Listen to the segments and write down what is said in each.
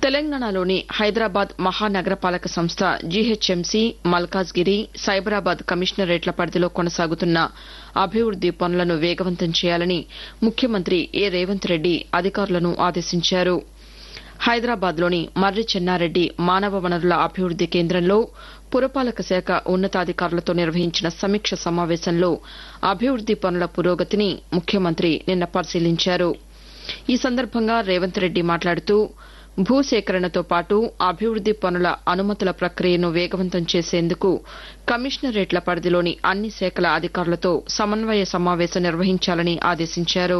తెలంగాణలోని హైదరాబాద్ మహానగరపాలక సంస్థ జీహెచ్ఎంసీ మల్కాజ్గిరి సైబరాబాద్ కమిషనరేట్ల పరిధిలో కొనసాగుతున్న అభివృద్ది పనులను వేగవంతం చేయాలని ముఖ్యమంత్రి ఏ రేవంత్ రెడ్డి అధికారులను ఆదేశించారు హైదరాబాద్లోని మర్రి చెన్నారెడ్డి మానవ వనరుల అభివృద్ది కేంద్రంలో పురపాలక శాఖ ఉన్నతాధికారులతో నిర్వహించిన సమీక్ష సమావేశంలో అభివృద్ది పనుల పురోగతిని ముఖ్యమంత్రి నిన్న పరిశీలించారు ఈ సందర్భంగా రేవంత్ రెడ్డి మాట్లాడుతూ భూసేకరణతో పాటు అభివృద్ది పనుల అనుమతుల ప్రక్రియను వేగవంతం చేసేందుకు కమిషనరేట్ల పరిధిలోని అన్ని శాఖల అధికారులతో సమన్వయ సమావేశం నిర్వహించాలని ఆదేశించారు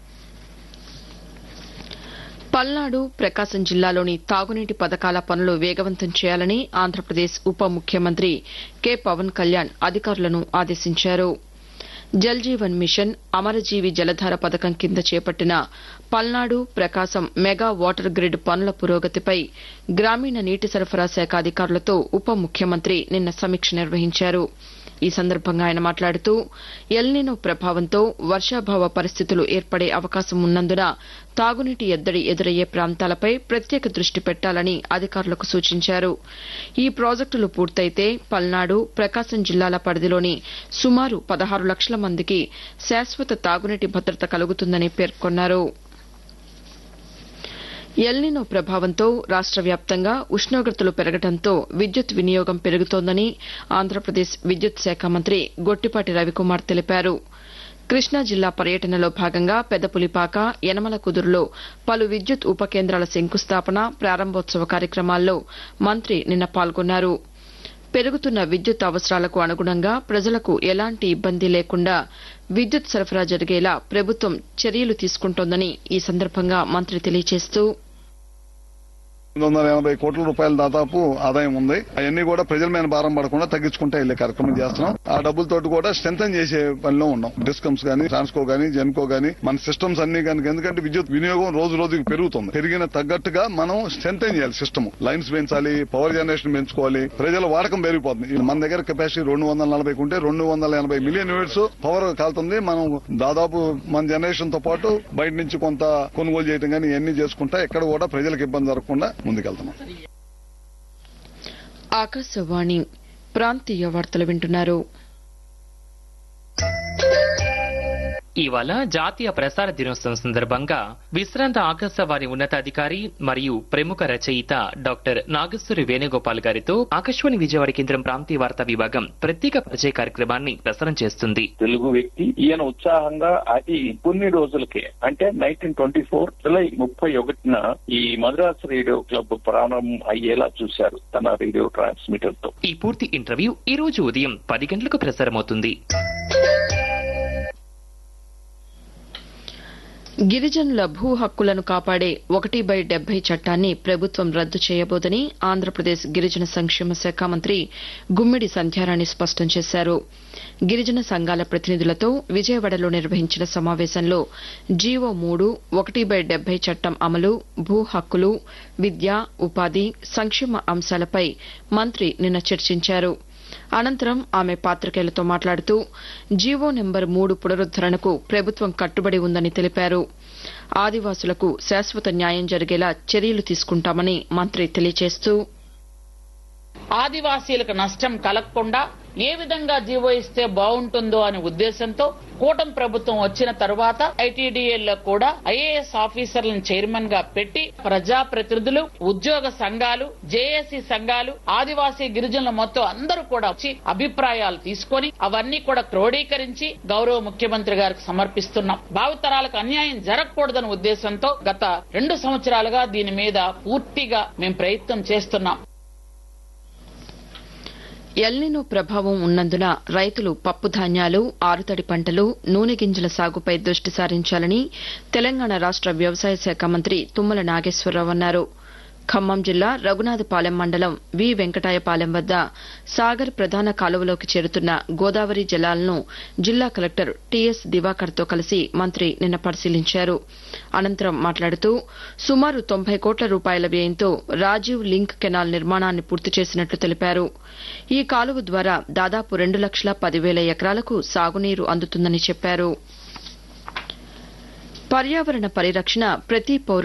పల్నాడు ప్రకాశం జిల్లాలోని తాగునీటి పథకాల పనులు వేగవంతం చేయాలని ఆంధ్రప్రదేశ్ ఉప ముఖ్యమంత్రి కె పవన్ కళ్యాణ్ అధికారులను ఆదేశించారు జల్ జీవన్ మిషన్ అమరజీవి జలధార పథకం కింద చేపట్టిన Palnadu Prakasam mega water grid పనుల పురోగతిపై గ్రామీణ నీటి సరఫరా శాఖ అధికారులతో ఉప ముఖ్యమంత్రి నిన్న సమీక్ష నిర్వహించారు ఈ సందర్భంగా ఆయన మాట్లాడుతూ ఎల్నినో ప్రభావంతో వర్షాభావ పరిస్థితులు ఏర్పడే అవకాశం ఉన్నందున తాగునీటి ఎద్దడి ఎదురయ్యే ప్రాంతాలపై ప్రత్యేక దృష్టి పెట్టాలని అధికారులకు సూచించారు ఈ ప్రాజెక్టులు పూర్తయితే పల్నాడు ప్రకాశం జిల్లాల పరిధిలోని సుమారు పదహారు లక్షల మందికి శాశ్వత తాగునీటి భద్రత కలుగుతుందని పేర్కొన్నారు ఎల్నినో ప్రభావంతో రాష్ట వ్యాప్తంగా ఉష్ణోగ్రతలు పెరగడంతో విద్యుత్ వినియోగం పెరుగుతోందని ఆంధ్రప్రదేశ్ విద్యుత్ శాఖ మంత్రి గొట్టిపాటి రవికుమార్ తెలిపారు కృష్ణా జిల్లా పర్యటనలో భాగంగా పెద్దపులిపాక యనమల కుదురులో పలు విద్యుత్ ఉప కేంద్రాల శంకుస్థాపన ప్రారంభోత్సవ కార్యక్రమాల్లో మంత్రి నిన్న పాల్గొన్నారు పెరుగుతున్న విద్యుత్ అవసరాలకు అనుగుణంగా ప్రజలకు ఎలాంటి ఇబ్బంది లేకుండా విద్యుత్ సరఫరా జరిగేలా ప్రభుత్వం చర్యలు తీసుకుంటోందని ఈ సందర్భంగా మంత్రి తెలియజేస్తూ ఎనిమిది వందల ఎనభై కోట్ల రూపాయల దాదాపు ఆదాయం ఉంది అవన్నీ కూడా ప్రజల మీద భారం పడకుండా తగ్గించుకుంటా వెళ్లే కార్యక్రమం చేస్తున్నాం ఆ డబ్బులతోటి కూడా స్ట్రెంథన్ చేసే పనిలో ఉన్నాం డిస్కమ్స్ గానీ ట్రాన్స్కో గానీ జెన్కో గానీ మన సిస్టమ్స్ అన్ని కనుక ఎందుకంటే విద్యుత్ వినియోగం రోజు రోజుకి పెరుగుతుంది పెరిగిన తగ్గట్టుగా మనం స్ట్రెంథన్ చేయాలి సిస్టమ్ లైన్స్ పెంచాలి పవర్ జనరేషన్ పెంచుకోవాలి ప్రజల వాడకం పెరిగిపోతుంది మన దగ్గర కెపాసిటీ రెండు వందల నలభై ఉంటే రెండు వందల ఎనభై మిలియన్ యూనిట్స్ పవర్ కాలుతుంది మనం దాదాపు మన జనరేషన్ తో పాటు బయట నుంచి కొంత కొనుగోలు చేయడం కానీ ఇవన్నీ చేసుకుంటా ఎక్కడ కూడా ప్రజలకు ఇబ్బంది జరగకుండా ముందుకెళ్తున్నాం ఆకాశవాణి ప్రాంతీయ వార్తలు వింటున్నారు ఇవాళ జాతీయ ప్రసార దినోత్సవం సందర్భంగా విశ్రాంత ఆకాశవాణి ఉన్నతాధికారి మరియు ప్రముఖ రచయిత డాక్టర్ నాగేశ్వరి వేణుగోపాల్ గారితో ఆకాశవాణి విజయవాడ కేంద్రం ప్రాంతీయ వార్తా విభాగం ప్రత్యేక పరిచయ కార్యక్రమాన్ని ప్రసారం చేస్తుంది తెలుగు వ్యక్తి ఈయన ఉత్సాహంగా అది కొన్ని రోజులకే అంటే నైన్టీన్ ట్వంటీ ఫోర్ జులై ముప్పై ఒకటిన ఈ మద్రాస్ రేడియో క్లబ్ ప్రారంభం అయ్యేలా చూశారు తన రేడియో ట్రాన్స్మిటర్ తో ఈ పూర్తి ఇంటర్వ్యూ ఈ రోజు ఉదయం పది గంటలకు ప్రసారమవుతుంది గిరిజనుల భూ హక్కులను కాపాడే ఒకటి బై డెబ్బై చట్టాన్ని ప్రభుత్వం రద్దు చేయబోదని ఆంధ్రప్రదేశ్ గిరిజన సంక్షేమ శాఖ మంత్రి గుమ్మిడి సంధ్యారాణి స్పష్టం చేశారు గిరిజన సంఘాల ప్రతినిధులతో విజయవాడలో నిర్వహించిన సమావేశంలో జీవో మూడు ఒకటి బై డెబ్బై చట్టం అమలు భూ హక్కులు విద్య ఉపాధి సంక్షేమ అంశాలపై మంత్రి నిన్న చర్చించారు అనంతరం ఆమె పాతికేయులతో మాట్లాడుతూ జీవో నెంబర్ మూడు పునరుద్దరణకు ప్రభుత్వం కట్టుబడి ఉందని తెలిపారు ఆదివాసులకు శాశ్వత న్యాయం జరిగేలా చర్యలు తీసుకుంటామని మంత్రి తెలియజేస్తూ ఆదివాసీలకు నష్టం కలగకుండా ఏ విధంగా జీవో ఇస్తే బాగుంటుందో అనే ఉద్దేశంతో కూటమి ప్రభుత్వం వచ్చిన తర్వాత ఐటీడీఏల్లో కూడా ఐఏఎస్ ఆఫీసర్లను చైర్మన్ గా పెట్టి ప్రజా ప్రతినిధులు ఉద్యోగ సంఘాలు జేఏసీ సంఘాలు ఆదివాసీ గిరిజనుల మొత్తం అందరూ కూడా వచ్చి అభిప్రాయాలు తీసుకొని అవన్నీ కూడా క్రోడీకరించి గౌరవ ముఖ్యమంత్రి గారికి సమర్పిస్తున్నాం భావితరాలకు అన్యాయం జరగకూడదనే ఉద్దేశంతో గత రెండు సంవత్సరాలుగా దీని మీద పూర్తిగా మేము ప్రయత్నం చేస్తున్నాం ఎల్నినో ప్రభావం ఉన్నందున రైతులు పప్పు ధాన్యాలు ఆరుతడి పంటలు నూనె గింజల సాగుపై దృష్టి సారించాలని తెలంగాణ రాష్ట వ్యవసాయ శాఖ మంత్రి తుమ్మల నాగేశ్వరరావు అన్నారు ఖమ్మం జిల్లా రఘునాథపాలెం మండలం వి వెంకటాయపాలెం వద్ద సాగర్ ప్రధాన కాలువలోకి చేరుతున్న గోదావరి జలాలను జిల్లా కలెక్టర్ టీఎస్ దివాకర్తో కలిసి మంత్రి నిన్న పరిశీలించారు అనంతరం మాట్లాడుతూ సుమారు తొంభై కోట్ల రూపాయల వ్యయంతో రాజీవ్ లింక్ కెనాల్ నిర్మాణాన్ని పూర్తి చేసినట్లు తెలిపారు ఈ కాలువ ద్వారా దాదాపు రెండు లక్షల పదివేల ఎకరాలకు సాగునీరు అందుతుందని చెప్పారు పర్యావరణ పరిరక్షణ ప్రతి పౌరుడి